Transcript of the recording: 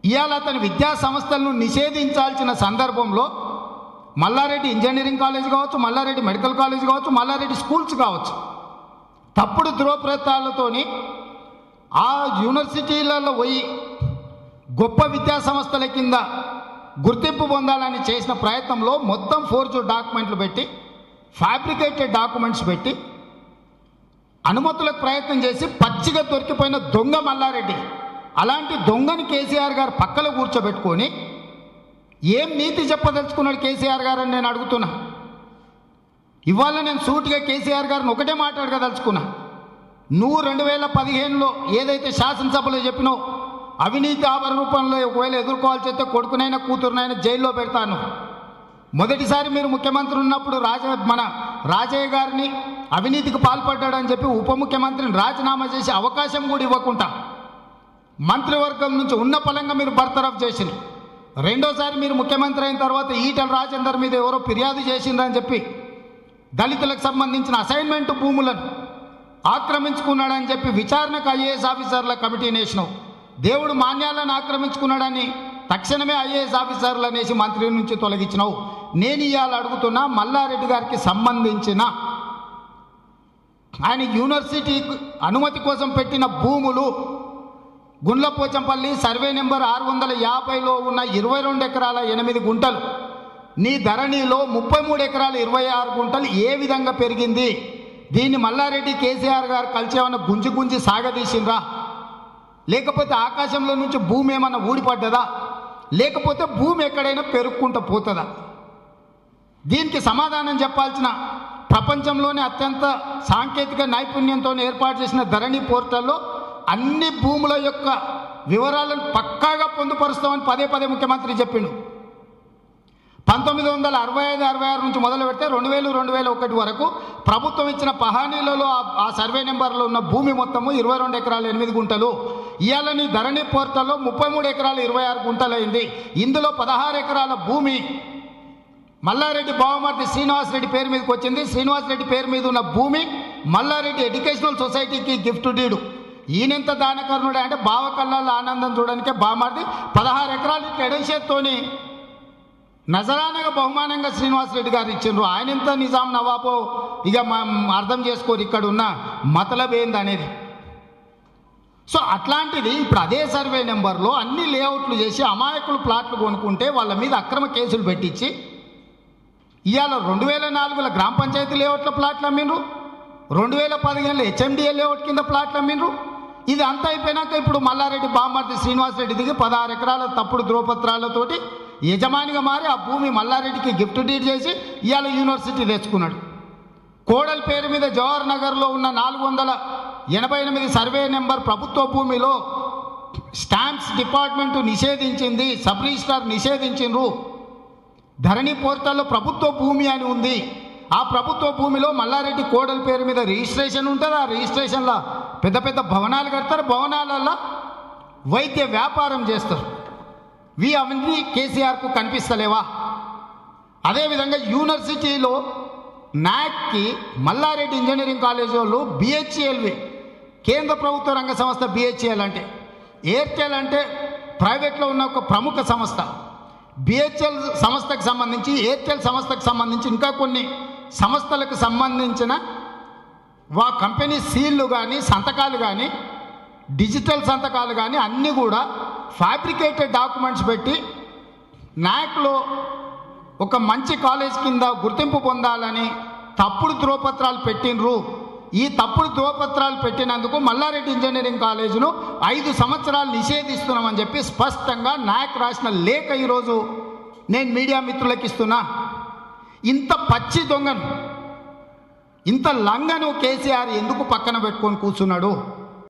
ఇవాళ అతని విద్యా సంస్థలను నిషేధించాల్సిన సందర్భంలో మల్లారెడ్డి ఇంజనీరింగ్ కాలేజ్ కావచ్చు మల్లారెడ్డి మెడికల్ కాలేజ్ కావచ్చు మల్లారెడ్డి స్కూల్స్ కావచ్చు తప్పుడు ధృవప్రతాలతోని ఆ యూనివర్సిటీలలో పోయి గొప్ప విద్యా సంస్థల కింద గుర్తింపు పొందాలని చేసిన ప్రయత్నంలో మొత్తం ఫోర్జు డాక్యుమెంట్లు పెట్టి ఫ్యాబ్రికేటెడ్ డాక్యుమెంట్స్ పెట్టి అనుమతులకు ప్రయత్నం చేసి పచ్చిగా దొరికిపోయిన దొంగ మల్లారెడ్డి అలాంటి దొంగని కేసీఆర్ గారు పక్కలో కూర్చోబెట్టుకొని ఏం నీతి చెప్పదలుచుకున్నాడు కేసీఆర్ గారు అని నేను అడుగుతున్నా ఇవాళ నేను సూటిగా కేసీఆర్ గారిని ఒకటే మాట్లాడగదలుచుకున్నా నువ్వు రెండు వేల పదిహేనులో ఏదైతే శాసనసభలో చెప్పినో అవినీతి ఆభరణ రూపంలో ఒకవేళ ఎదుర్కోవాల్సి వస్తే కొడుకునైనా కూతురునైనా జైల్లో పెడతాను మొదటిసారి మీరు ముఖ్యమంత్రి ఉన్నప్పుడు రాజ మన రాజయ్య గారిని అవినీతికి పాల్పడ్డాడని చెప్పి ఉప ముఖ్యమంత్రిని రాజీనామా చేసే అవకాశం కూడా ఇవ్వకుండా మంత్రివర్గం నుంచి ఉన్న పలంగా మీరు బర్తరఫ్ చేసింది రెండోసారి మీరు ముఖ్యమంత్రి అయిన తర్వాత ఈటల రాజేందర్ మీద ఎవరో ఫిర్యాదు చేసిండ్రని చెప్పి దళితులకు సంబంధించిన అసైన్మెంట్ భూములను ఆక్రమించుకున్నాడని చెప్పి విచారణకు ఐఏఎస్ ఆఫీసర్ల కమిటీ నేసినావు దేవుడు మాన్యాలను ఆక్రమించుకున్నాడని తక్షణమే ఐఏఎస్ ఆఫీసర్లు అనేసి మంత్రి నుంచి తొలగించినావు నేను ఇవాళ అడుగుతున్నా మల్లారెడ్డి గారికి సంబంధించిన ఆయన యూనివర్సిటీ అనుమతి కోసం పెట్టిన భూములు గుండ్లపోచంపల్లి సర్వే నెంబర్ ఆరు వందల యాభైలో ఉన్న ఇరవై రెండు ఎకరాల ఎనిమిది గుంటలు నీ ధరణిలో ముప్పై మూడు ఎకరాల ఇరవై ఆరు గుంటలు ఏ విధంగా పెరిగింది దీన్ని మల్లారెడ్డి కేసీఆర్ గారు కలిసి ఏమన్నా గుంజి గుంజి సాగదీసిండ్రా లేకపోతే ఆకాశంలో నుంచి భూమి ఏమన్నా ఊడిపడ్డదా లేకపోతే భూమి ఎక్కడైనా పెరుక్కుంటూ పోతుందా దీనికి సమాధానం చెప్పాల్సిన ప్రపంచంలోనే అత్యంత సాంకేతిక నైపుణ్యంతో ఏర్పాటు చేసిన ధరణి పోర్టల్లో అన్ని భూముల యొక్క వివరాలను పక్కాగా పొందుపరుస్తామని పదే పదే ముఖ్యమంత్రి చెప్పిండు పంతొమ్మిది వందల అరవై ఐదు అరవై ఆరు నుంచి మొదలు పెడితే రెండు వేలు రెండు వేల ఒకటి వరకు ప్రభుత్వం ఇచ్చిన పహానీలలో ఆ- ఆ సర్వే నెంబర్లో ఉన్న భూమి మొత్తము ఇరవై రెండు ఎకరాలు ఎనిమిది గుంటలు ఇవాళ నీ ధరణి పోర్టల్లో ముప్పై మూడు ఎకరాలు ఇరవై ఆరు గుంటలు అయింది ఇందులో పదహారు ఎకరాల భూమి మల్లారెడ్డి బావమర్తి శ్రీనివాసరెడ్డి పేరు మీదకి వచ్చింది శ్రీనివాసరెడ్డి పేరు మీద ఉన్న భూమి మల్లారెడ్డి ఎడ్యుకేషనల్ సొసైటీకి గిఫ్ట్ డీడు ఈయనెంత దానకర్ణుడు అంటే బావ కళ్ళల్లో ఆనందం చూడడానికే బావమర్ది పదహారు ఎకరాలు ఇట్లా ఎడచేత్తోని నజరానగా బహుమానంగా శ్రీనివాసరెడ్డి గారు ఇచ్చిండ్రు ఆయన ఎంత నిజాం నవాబో ఇక మనం అర్థం చేసుకోరు ఇక్కడ ఉన్న మతలబ్ ఏంది అనేది సో అట్లాంటిది ఇప్పుడు అదే సర్వే నెంబర్లో అన్ని లేఅవుట్లు చేసి అమాయకులు ప్లాట్లు కొనుక్కుంటే వాళ్ళ మీద అక్రమ కేసులు పెట్టించి ఇవాళ రెండు వేల నాలుగుల గ్రామ పంచాయతీ లేఅవుట్ల ప్లాట్లు అమ్మిండ్రు రెండు వేల పదిహేనులో హెచ్ఎండిఏ లేఅవుట్ కింద ప్లాట్లు అమ్మిండ్రు ఇది అంతా అయిపోయినాక ఇప్పుడు మల్లారెడ్డి బామ్మర్తి శ్రీనివాసరెడ్డి దిగి పదహారు ఎకరాల తప్పుడు ధ్రువపత్రాలతోటి యజమానిగా మారి ఆ భూమి మల్లారెడ్డికి గిఫ్ట్ డీడ్ చేసి ఇవాళ యూనివర్సిటీ తెచ్చుకున్నాడు కోడలి పేరు మీద జవహర్ నగర్లో ఉన్న నాలుగు వందల ఎనభై ఎనిమిది సర్వే నెంబర్ ప్రభుత్వ భూమిలో స్టాంప్స్ డిపార్ట్మెంట్ నిషేధించింది సబ్ రిజిస్ట్రార్ నిషేధించిండ్రు ధరణి పోర్టల్లో ప్రభుత్వ భూమి అని ఉంది ఆ ప్రభుత్వ భూమిలో మల్లారెడ్డి కోడలి పేరు మీద రిజిస్ట్రేషన్ ఉంటుంది ఆ రిజిస్ట్రేషన్లో పెద్ద పెద్ద భవనాలు కడతారు భవనాలల్లో వైద్య వ్యాపారం చేస్తారు వి అవన్నీ కేసీఆర్కు కనిపిస్తలేవా అదేవిధంగా యూనివర్సిటీలో నాక్కి మల్లారెడ్డి ఇంజనీరింగ్ కాలేజ్ వాళ్ళు బిహెచ్ఎల్వి కేంద్ర ప్రభుత్వ రంగ సంస్థ బిహెచ్ఎల్ అంటే ఎయిర్టెల్ అంటే ప్రైవేట్లో ఉన్న ఒక ప్రముఖ సంస్థ బిహెచ్ఎల్ సంస్థకు సంబంధించి ఎయిర్టెల్ సంస్థకు సంబంధించి ఇంకా కొన్ని సంస్థలకు సంబంధించిన వా కంపెనీ సీళ్లు కానీ సంతకాలు కానీ డిజిటల్ సంతకాలు కానీ అన్నీ కూడా ఫ్యాబ్రికేటెడ్ డాక్యుమెంట్స్ పెట్టి నాక్లో ఒక మంచి కాలేజ్ కింద గుర్తింపు పొందాలని తప్పుడు ధ్రువపత్రాలు పెట్టినరు ఈ తప్పుడు ధ్రువపత్రాలు పెట్టినందుకు మల్లారెడ్డి ఇంజనీరింగ్ కాలేజీను ఐదు సంవత్సరాలు నిషేధిస్తున్నామని చెప్పి స్పష్టంగా నాయక్ రాసిన లేఖ ఈరోజు నేను మీడియా మిత్రులకు ఇస్తున్నా ఇంత పచ్చి దొంగను ఇంత లంగను కేసీఆర్ ఎందుకు పక్కన పెట్టుకొని కూర్చున్నాడు